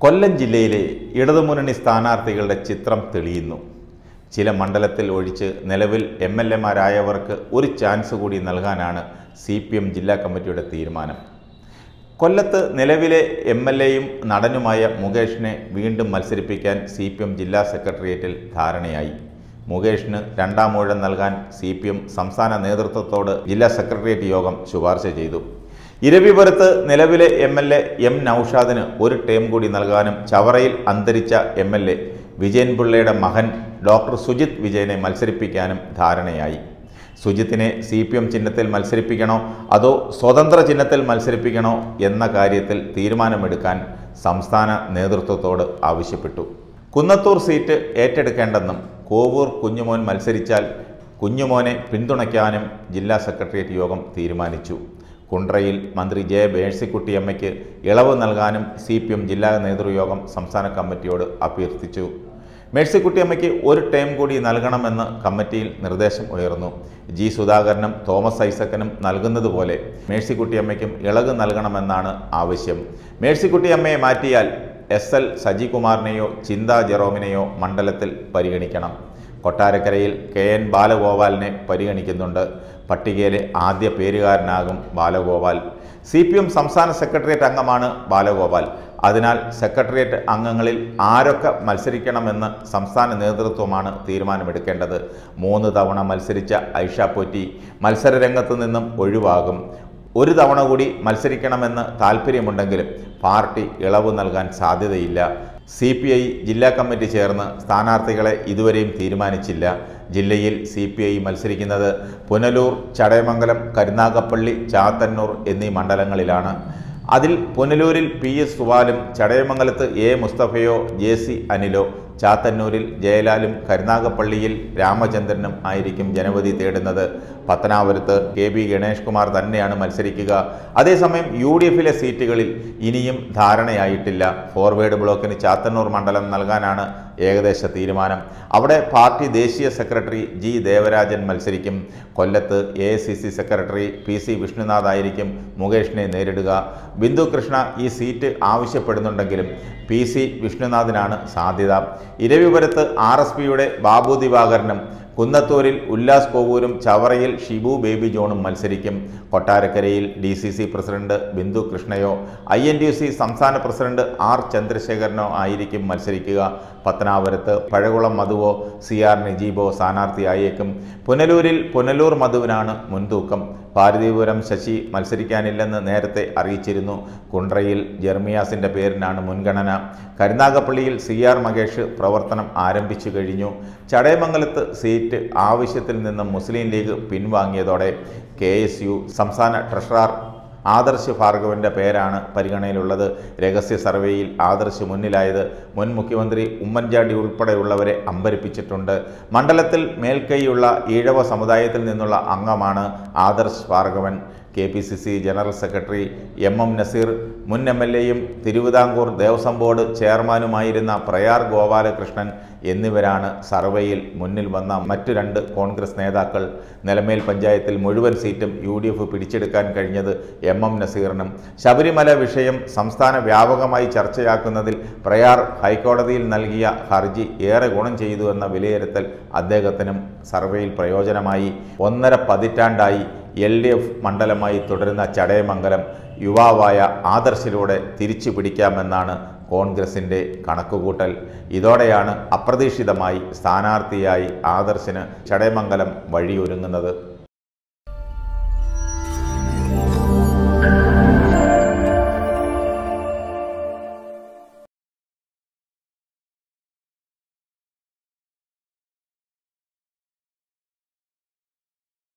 കൊല്ലം ജില്ലയിലെ ഇടതുമുന്നണി സ്ഥാനാർത്ഥികളുടെ ചിത്രം തെളിയുന്നു ചില മണ്ഡലത്തിൽ ഒഴിച്ച് നിലവിൽ എം എൽ എമാരായവർക്ക് ഒരു ചാൻസ് കൂടി നൽകാനാണ് സി പി എം ജില്ലാ കമ്മിറ്റിയുടെ തീരുമാനം കൊല്ലത്ത് നിലവിലെ എം എൽ എയും നടനുമായ മുകേഷിനെ വീണ്ടും മത്സരിപ്പിക്കാൻ സി പി എം ജില്ലാ സെക്രട്ടേറിയറ്റിൽ ധാരണയായി മുകേഷിന് രണ്ടാം ഊഴം നൽകാൻ സി പി എം സംസ്ഥാന നേതൃത്വത്തോട് ജില്ലാ സെക്രട്ടേറിയറ്റ് യോഗം ശുപാർശ ചെയ്തു ഇരവിപുരത്ത് നിലവിലെ എം എൽ എ എം നൌഷാദിന് ഒരു ടേം കൂടി നൽകാനും ചവറയിൽ അന്തരിച്ച എം എൽ എ വിജയൻ പിള്ളയുടെ മകൻ ഡോക്ടർ സുജിത് വിജയനെ മത്സരിപ്പിക്കാനും ധാരണയായി സുജിത്തിനെ സി പി എം ചിഹ്നത്തിൽ മത്സരിപ്പിക്കണോ അതോ സ്വതന്ത്ര ചിഹ്നത്തിൽ മത്സരിപ്പിക്കണോ എന്ന കാര്യത്തിൽ തീരുമാനമെടുക്കാൻ സംസ്ഥാന നേതൃത്വത്തോട് ആവശ്യപ്പെട്ടു കുന്നത്തൂർ സീറ്റ് ഏറ്റെടുക്കേണ്ടെന്നും കോവൂർ കുഞ്ഞുമോൻ മത്സരിച്ചാൽ കുഞ്ഞുമോനെ പിന്തുണയ്ക്കാനും ജില്ലാ സെക്രട്ടേറിയറ്റ് യോഗം തീരുമാനിച്ചു കുണ്ട്രയിൽ മന്ത്രി ജെ മേഴ്സിക്കുട്ടിയമ്മയ്ക്ക് ഇളവ് നൽകാനും സി പി എം ജില്ലാ നേതൃയോഗം സംസ്ഥാന കമ്മിറ്റിയോട് അഭ്യർത്ഥിച്ചു മേഴ്സിക്കുട്ടിയമ്മയ്ക്ക് ഒരു ടേം കൂടി നൽകണമെന്ന് കമ്മിറ്റിയിൽ നിർദ്ദേശം ഉയർന്നു ജി സുധാകരനും തോമസ് ഐസക്കനും നൽകുന്നതുപോലെ മേഴ്സിക്കുട്ടിയമ്മയ്ക്കും ഇളവ് നൽകണമെന്നാണ് ആവശ്യം മേഴ്സിക്കുട്ടിയമ്മയെ മാറ്റിയാൽ എസ് എൽ സജികുമാറിനെയോ ചിന്താ ജെറോമിനെയോ മണ്ഡലത്തിൽ പരിഗണിക്കണം കൊട്ടാരക്കരയിൽ കെ എൻ ബാലഗോപാലിനെ പരിഗണിക്കുന്നുണ്ട് പട്ടികയിലെ ആദ്യ പേരുകാരനാകും ബാലഗോപാൽ സി പി എം സംസ്ഥാന സെക്രട്ടേറിയറ്റ് അംഗമാണ് ബാലഗോപാൽ അതിനാൽ സെക്രട്ടേറിയറ്റ് അംഗങ്ങളിൽ ആരൊക്കെ മത്സരിക്കണമെന്ന് സംസ്ഥാന നേതൃത്വമാണ് തീരുമാനമെടുക്കേണ്ടത് മൂന്ന് തവണ മത്സരിച്ച ഐഷ പോറ്റി മത്സരരംഗത്തു നിന്നും ഒഴിവാകും ഒരു തവണ കൂടി മത്സരിക്കണമെന്ന് താൽപ്പര്യമുണ്ടെങ്കിലും പാർട്ടി ഇളവ് നൽകാൻ സാധ്യതയില്ല സി പി ഐ ജില്ലാ കമ്മിറ്റി ചേർന്ന് സ്ഥാനാർത്ഥികളെ ഇതുവരെയും തീരുമാനിച്ചില്ല ജില്ലയിൽ സി പി ഐ മത്സരിക്കുന്നത് പുനലൂർ ചടയമംഗലം കരുനാഗപ്പള്ളി ചാത്തന്നൂർ എന്നീ മണ്ഡലങ്ങളിലാണ് അതിൽ പുനലൂരിൽ പി എസ് സുവാലും ചടയമംഗലത്ത് എ മുസ്തഫയോ ജെ സി അനിലോ ചാത്തന്നൂരിൽ ജയലാലും കരുനാഗപ്പള്ളിയിൽ രാമചന്ദ്രനും ആയിരിക്കും ജനവധി തേടുന്നത് പത്തനാപുരത്ത് കെ ബി ഗണേഷ് കുമാർ തന്നെയാണ് മത്സരിക്കുക അതേസമയം യു ഡി എഫിലെ സീറ്റുകളിൽ ഇനിയും ധാരണയായിട്ടില്ല ഫോർവേഡ് ബ്ലോക്കിന് ചാത്തന്നൂർ മണ്ഡലം നൽകാനാണ് ഏകദേശ തീരുമാനം അവിടെ പാർട്ടി ദേശീയ സെക്രട്ടറി ജി ദേവരാജൻ മത്സരിക്കും കൊല്ലത്ത് A secretary P C Vishnunath ആയിരിക്കും മുകേഷിനെ നേരിടുക ബിന്ദു കൃഷ്ണ ഈ സീറ്റ് ആവശ്യപ്പെടുന്നുണ്ടെങ്കിലും പി സി വിഷ്ണുനാഥിനാണ് സാധ്യത ഇരവിപുരത്ത് ആർ എസ് പിയുടെ ബാബു ദിവാകരനും കുന്നത്തൂരിൽ ഉല്ലാസ് കോവൂരും ചവറയിൽ ഷിബു ബേബി ജോണും മത്സരിക്കും കൊട്ടാരക്കരയിൽ D C C president Bindhu കൃഷ്ണയോ ഐ എൻ ഡി സി സംസ്ഥാന പ്രസിഡന്റ് ആർ ചന്ദ്രശേഖരനോ ആയിരിക്കും മത്സരിക്കുക പത്തനാപുരത്ത് പഴകുളം മധുവോ സി ആർ നജീബോ സ്ഥാനാർത്ഥിയായേക്കും പുനലൂരിൽ പുനലൂർ മധുവിനാണ് മുൻതൂക്കം പാരതീപുരം ശശി മത്സരിക്കാനില്ലെന്ന് നേരത്തെ അറിയിച്ചിരുന്നു കുണ്ട്രയിൽ ജെർമിയാസിൻ്റെ പേരിനാണ് മുൻഗണന കരുനാഗപ്പള്ളിയിൽ സി ആർ മകേഷ് പ്രവർത്തനം ആരംഭിച്ചു കഴിഞ്ഞു ചടയമംഗലത്ത് സീറ്റ് ആവശ്യത്തിൽ നിന്നും മുസ്ലിം ലീഗ് പിൻവാങ്ങിയതോടെ കെ എസ് യു സംസ്ഥാന ട്രഷറർ ആദർശ് ഭാർഗവന്റെ പേരാണ് പരിഗണനയിലുള്ളത് രഹസ്യ സർവേയിൽ ആദർശ് മുന്നിലായത് മുൻ മുഖ്യമന്ത്രി ഉമ്മൻചാണ്ടി ഉൾപ്പെടെയുള്ളവരെ അമ്പരിപ്പിച്ചിട്ടുണ്ട് മണ്ഡലത്തിൽ മേൽക്കൈയുള്ള ഈഴവ സമുദായത്തിൽ നിന്നുള്ള അംഗമാണ് Adarsh Bhargavan K P C C general secretary M M Naseer മുൻ എം എൽ എയും തിരുവിതാംകൂർ ദേവസ്വം ബോർഡ് ചെയർമാനുമായിരുന്ന പ്രയാർ ഗോപാലകൃഷ്ണൻ എന്നിവരാണ് സർവേയിൽ മുന്നിൽ വന്ന മറ്റു രണ്ട് കോൺഗ്രസ് നേതാക്കൾ നിലമേൽ പഞ്ചായത്തിൽ മുഴുവൻ സീറ്റും യു ഡി എഫ് പിടിച്ചെടുക്കാൻ കഴിഞ്ഞത് എം എം നസീറിനും ശബരിമല വിഷയം സംസ്ഥാന വ്യാപകമായി ചർച്ചയാക്കുന്നതിൽ പ്രയാർ ഹൈക്കോടതിയിൽ നൽകിയ ഹർജി ഏറെ ഗുണം ചെയ്തു എന്ന വിലയിരുത്തൽ അദ്ദേഹത്തിനും സർവേയിൽ പ്രയോജനമായി ഒന്നര പതിറ്റാണ്ടായി എൽ ഡി എഫ് മണ്ഡലമായി തുടരുന്ന ചടയമംഗലം യുവാവായ ആദർശിലൂടെ തിരിച്ചു പിടിക്കാമെന്നാണ് കോൺഗ്രസിൻ്റെ കണക്കുകൂട്ടൽ ഇതോടെയാണ് അപ്രതീക്ഷിതമായി സ്ഥാനാർത്ഥിയായി ആദർശിന് ചടയമംഗലം വഴിയൊരുങ്ങുന്നത്